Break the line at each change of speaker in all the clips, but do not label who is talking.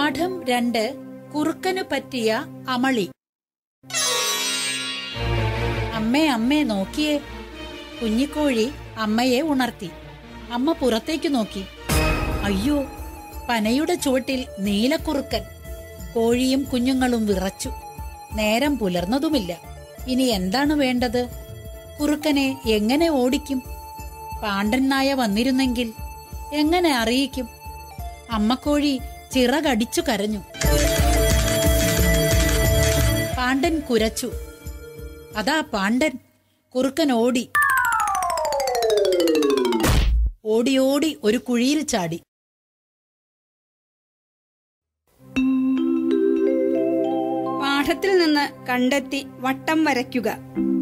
പാഠം രണ്ട് കുറുക്കനു പറ്റിയ അമളി അമ്മേ അമ്മേ നോക്കിയേ കുഞ്ഞിക്കോഴി അമ്മയെ ഉണർത്തി അമ്മ പുറത്തേക്ക് നോക്കി അയ്യോ പനയുടെ ചുവട്ടിൽ നീലക്കുറുക്കൻ കോഴിയും കുഞ്ഞുങ്ങളും വിറച്ചു നേരം പുലർന്നതുമില്ല ഇനി എന്താണ് വേണ്ടത് കുറുക്കനെ എങ്ങനെ ഓടിക്കും പാണ്ഡൻ നായ വന്നിരുന്നെങ്കിൽ എങ്ങനെ അറിയിക്കും അമ്മക്കോഴി ചിറകടിച്ചു കരഞ്ഞു പാണ്ഡൻ കുരച്ചു അതാ പാണ്ഡൻ കുറുക്കൻ ഓടി ഓടി ഓടി ഒരു കുഴിയിൽ ചാടി
പാഠത്തിൽ നിന്ന് കണ്ടെത്തി വട്ടം വരയ്ക്കുക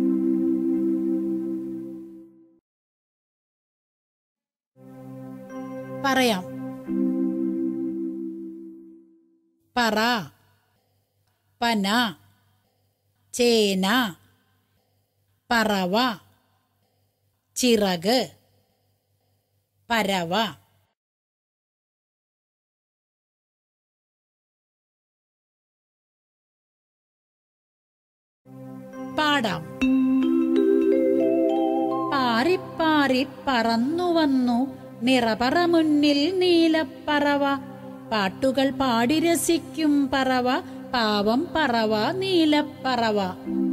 പറയാം പറ പന ചേന പറവ ചിറക് പരവ പാടാം പാറിപ്പാറി പറന്നു വന്നു നിറപറ മുന്നിൽ നീലപ്പറവ പാട്ടുകൾ പാടി രസിക്കും പറവ പാവം പറവ നീലപ്പറവ